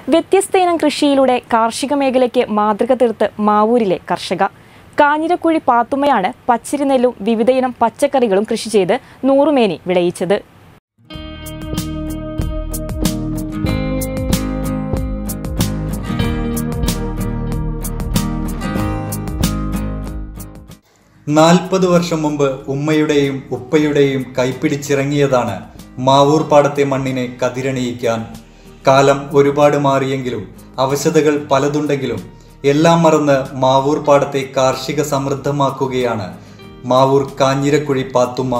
വ്യത്യസ്ത ഇനം കൃഷിയിലൂടെ കാർഷിക മേഖലയ്ക്ക് മാതൃക തീർത്ത് മാവൂരിലെ കർഷക കാഞ്ഞിരക്കുഴി പാത്തുമ്മയാണ് പച്ചരി നെല്ലും വിവിധയിനം പച്ചക്കറികളും കൃഷി ചെയ്ത് നൂറുമേനി വിളയിച്ചത് നാൽപ്പത് വർഷം മുമ്പ് ഉമ്മയുടെയും ഉപ്പയുടെയും കൈപ്പിടിച്ചിറങ്ങിയതാണ് മാവൂർ പാടത്തെ മണ്ണിനെ കതിരണിയിക്കാൻ കാലം ഒരുപാട് മാറിയെങ്കിലും അവശതകൾ പലതുണ്ടെങ്കിലും എല്ലാം മറന്ന് മാവൂർ പാടത്തെ കാർഷിക സമൃദ്ധമാക്കുകയാണ് മാവൂർ കാഞ്ഞിരക്കുഴി പാത്തുമ്മ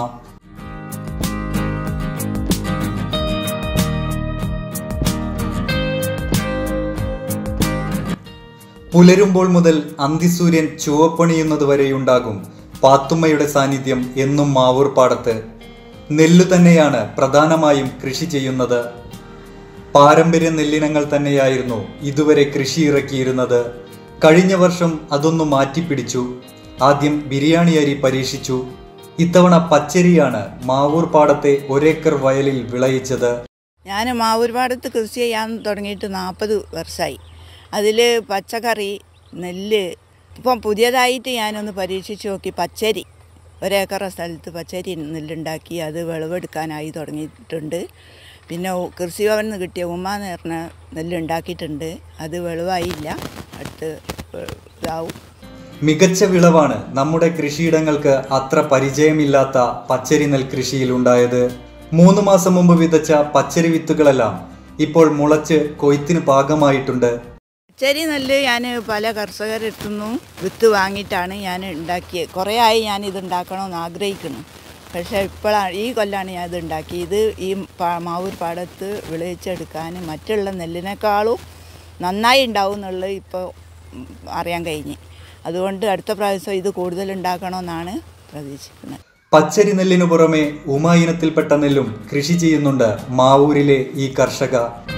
പുലരുമ്പോൾ മുതൽ അന്തിസൂര്യൻ ചുവപ്പണിയുന്നതുവരെയുണ്ടാകും പാത്തുമ്മയുടെ സാന്നിധ്യം എന്നും മാവൂർ പാടത്ത് നെല്ലു തന്നെയാണ് പ്രധാനമായും കൃഷി ചെയ്യുന്നത് പാരമ്പര്യ നെല്ലിനങ്ങൾ തന്നെയായിരുന്നു ഇതുവരെ കൃഷി ഇറക്കിയിരുന്നത് കഴിഞ്ഞ വർഷം അതൊന്നു മാറ്റിപ്പിടിച്ചു ആദ്യം ബിരിയാണി അരി പരീക്ഷിച്ചു ഇത്തവണ പച്ചരിയാണ് മാവൂർ പാടത്തെ ഒരേക്കർ വയലിൽ വിളയിച്ചത് ഞാൻ മാവൂർപാടത്ത് കൃഷി ചെയ്യാൻ തുടങ്ങിയിട്ട് നാൽപ്പത് വർഷമായി അതിൽ പച്ചക്കറി നെല്ല് ഇപ്പം പുതിയതായിട്ട് ഞാനൊന്ന് പരീക്ഷിച്ച് നോക്കി പച്ചരി ഒരേക്കറ സ്ഥലത്ത് പച്ചരി നെല്ലുണ്ടാക്കി അത് വിളവെടുക്കാനായി തുടങ്ങിയിട്ടുണ്ട് പിന്നെ ഉ- കൃഷി ഭവനിൽ നിന്ന് കിട്ടിയ ഉമ്മ എന്ന് പറഞ്ഞ നെല്ലുണ്ടാക്കിയിട്ടുണ്ട് അത് വിളവായില്ല അടുത്ത് വെ- ഇതാവും മികച്ച വിളവാണ് നമ്മുടെ കൃഷിയിടങ്ങൾക്ക് അത്ര പരിചയമില്ലാത്ത പച്ചരി നെൽകൃഷിയിൽ ഉണ്ടായത് മൂന്ന് മാസം മുമ്പ് വിതച്ച പച്ചരി വിത്തുകളെല്ലാം ഇപ്പോൾ മുളച്ച് കൊയ്ത്തിന് പാകമായിട്ടുണ്ട് പച്ചരി നെല്ല് ഞാൻ പല കർഷകരെടുത്തുനിന്നു വിത്ത് വാങ്ങിയിട്ടാണ് ഞാൻ ഉണ്ടാക്കിയത് കുറേ ആയി ഞാൻ ഇത് ഉണ്ടാക്കണമെന്ന് ആഗ്രഹിക്കുന്നു പക്ഷേ ഇപ്പോഴാണ് ഈ കൊല്ലാണ് ഞാൻ ഇത് ഉണ്ടാക്കി ഇത് ഈ പാ- മാവൂർ പാടത്ത് വിളയിച്ചെടുക്കാൻ മറ്റുള്ള നെല്ലിനേക്കാളും നന്നായി ഉണ്ടാവും എന്നുള്ളത് ഇപ്പോൾ ഉം, അറിയാൻ കഴിഞ്ഞ് അതുകൊണ്ട് അടുത്ത പ്രാവശ്യം ഇത് കൂടുതൽ ഉണ്ടാക്കണമെന്നാണ് പ്രതീക്ഷിക്കുന്നത് പച്ചരി നെല്ലിനു പുറമെ ഉമ ഇനത്തിൽപ്പെട്ട നെല്ലും കൃഷി ചെയ്യുന്നുണ്ട് മാവൂരിലെ ഈ കർഷക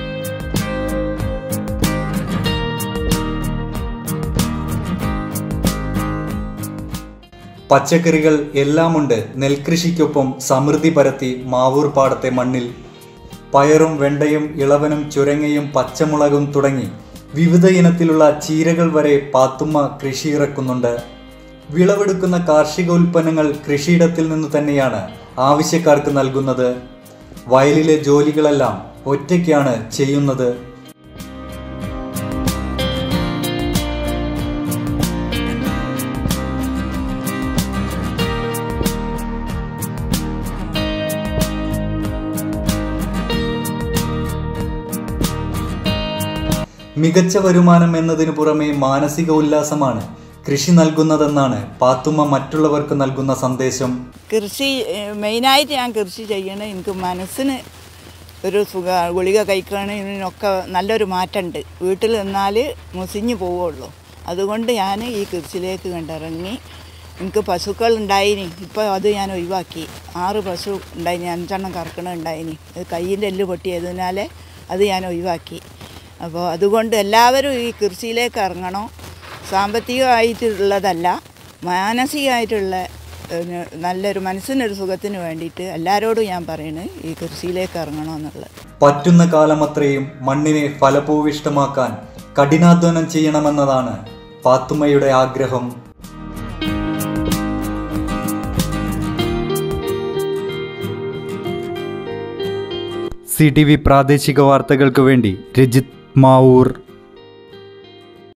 പച്ചക്കറികൾ എല്ലാമുണ്ട് നെൽകൃഷിക്കൊപ്പം സമൃദ്ധി പരത്തി മാവൂർ പാടത്തെ മണ്ണിൽ പയറും വെണ്ടയും ഇളവനും ചുരങ്ങയും പച്ചമുളകും തുടങ്ങി വിവിധ ഇനത്തിലുള്ള ചീരകൾ വരെ പാത്തുമ്മ കൃഷി ഇറക്കുന്നുണ്ട് വിളവെടുക്കുന്ന കാർഷിക ഉൽപ്പന്നങ്ങൾ കൃഷിയിടത്തിൽ നിന്ന് തന്നെയാണ് ആവശ്യക്കാർക്ക് നൽകുന്നത് വയലിലെ ജോലികളെല്ലാം ഒറ്റയ്ക്കാണ് ചെയ്യുന്നത് മികച്ച വരുമാനം എന്നതിനു പുറമെ മാനസിക ഉല്ലാസമാണ് കൃഷി നൽകുന്നതെന്നാണ് പാത്തുമ്മ മറ്റുള്ളവർക്ക് നൽകുന്ന സന്ദേശം കൃഷി ഏഹ്, മെയിനായിട്ട് ഞാൻ കൃഷി ചെയ്യണത് എനിക്ക് മനസ്സിന് ഒരു സുഖ ഗുളിക കഴിക്കണതിനൊക്കെ നല്ലൊരു മാറ്റമുണ്ട് വീട്ടിൽ നിന്നാൽ മുസിഞ്ഞു പോവുള്ളൂ അതുകൊണ്ട് ഞാൻ ഈ കൃഷിയിലേക്ക് കണ്ടിറങ്ങി എനിക്ക് പശുക്കൾ ഉണ്ടായിനി ഇപ്പോൾ അത് ഞാൻ ഒഴിവാക്കി ആറ് പശു ഉണ്ടായിനി അഞ്ചെണ്ണം കറക്കണ ഉണ്ടായിനി അത് കയ്യിൻ്റെ എല്ല് പൊട്ടിയതിനാൽ അത് ഞാൻ ഒഴിവാക്കി അപ്പോൾ അതുകൊണ്ട് എല്ലാവരും ഈ കൃഷിയിലേക്ക് ഇറങ്ങണം സാമ്പത്തികമായിട്ടുള്ളതല്ല മാനസികമായിട്ടുള്ള ഒരു നല്ലൊരു മനസ്സിനൊരു സുഖത്തിന് വേണ്ടിയിട്ട് എല്ലാവരോടും ഞാൻ പറയുന്നത് ഈ കൃഷിയിലേക്ക് ഇറങ്ങണമെന്നുള്ളത് പറ്റുന്ന കാലമത്രയും മണ്ണിനെ ഫലഭൂവിഷ്ടമാക്കാൻ കഠിനാധ്വാനം ചെയ്യണമെന്നതാണ് പാത്തുമ്മയുടെ ആഗ്രഹം സി ടി വി പ്രാദേശിക വാർത്തകൾക്ക് വേണ്ടി രജിത് മാവൂർ